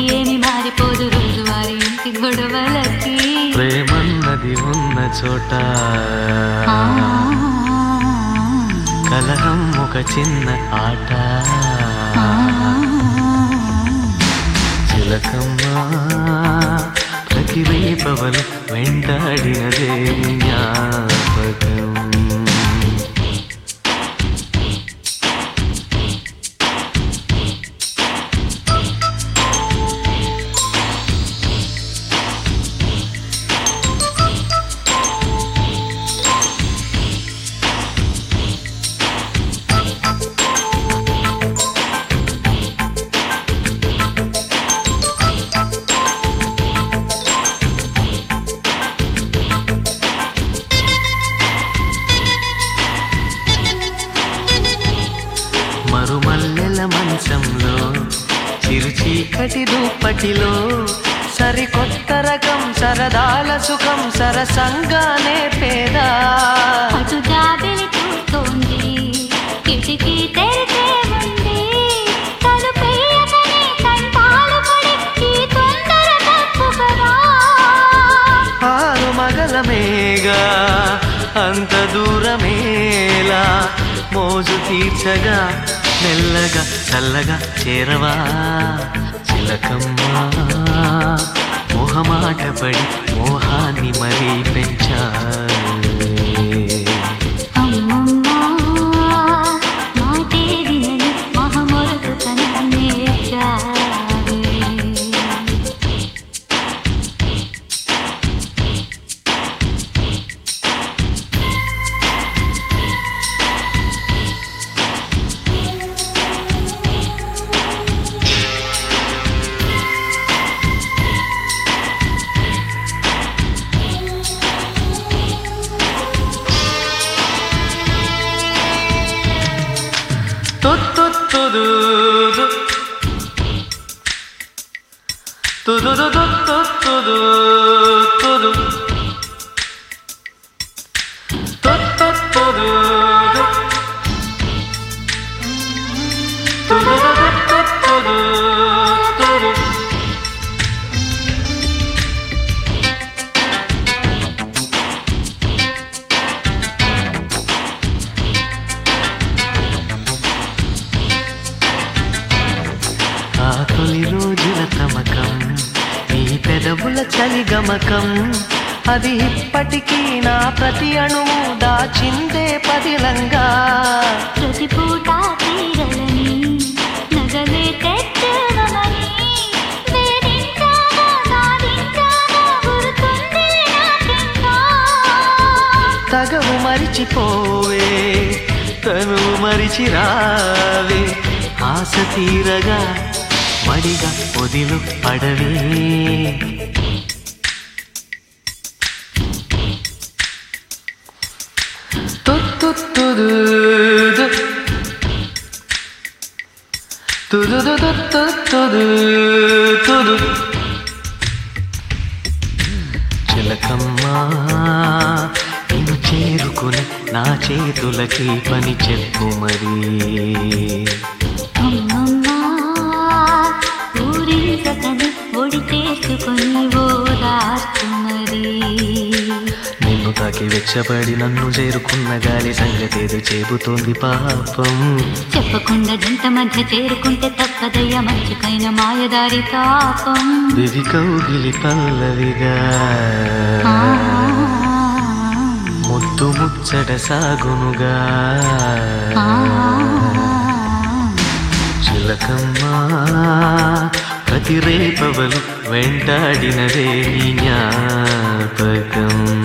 ఏమి మారిపోదు రోజువారి ఇంటి గొడవలకి ప్రేమన్నది ఉన్న చోట ఆ, కలహం ఒక చిన్న ఆట ఆ, చిలకమ్మ ప్రతి రేపవలు వెంటాడినదే జ్ఞాపకం మరుమల్లెల మంచంలో చిరుచీకటి దుప్పటిలో సరికొత్త రకం సరదాల సుఖం సరసంగానే పేదా అటు జాబిలి చూస్తోంది కిటికీ తెరిచే ఉంది తలుపేయకనే తంటాలు పడి ఈ తొందర తప్పు కదా ఆరు మగలమేగా అంత దూరమేలా మోజు తీర్చగా మెల్లగా చల్లగా చేరవా చిలకమ్మా మొహమాట పడి మోహాన్ని మరీ పెంచాలే అమ్మమ్మ మాటే వినని మహమొరకు తననే చావే తుత్తుత్తుదూదు. తుదుదుదుత్తుత్తుదూతుదు. తుత్తుత్తుదూదు. తుదుదుదుత్తుత్తుదూతుదు. ఆ తొలి రోజుల తమకం నీ పెదవుల చలి గమకం అది ఇప్పటికీ నా ప్రతి అణువు దాచిందే పదిలంగా ప్రతి పూట తీరలని నగలే తెచ్చునమని వేధించాగా సాధించాగా గుర్తుంది నాకింకా తగవు మరిచిపోవే తను మరిచి రావే ఆశ తీరగా మడిగా పొదిలు పడవే తుత్తుత్తుదూదు. తుదుదుదుత్తుత్తుదూతుదు. చిలకమ్మా నేను చేరుకుని నా చేతులకి పని చెప్పు మరి అమ్మమ్మ ఊరించకని ఒడి చేసుకొని ఓదార్చు మరి నిన్ను తాకి వెచ్చబడి నన్ను చేరుకున్న గాలి సంగతేదో చెబుతోంది పాపం చెప్పకుండా జంట మధ్య చేరుకుంటే తప్పదయ్య మంచుకైన మాయదారి తాపం దివి కౌగిలి పల్లవిగా ఆ, ముద్దు ముచ్చట సాగునుగా ఆ, చిలకమ్మా ప్రతి రేపవలు వెంటాడినదే నీ జ్ఞాపకం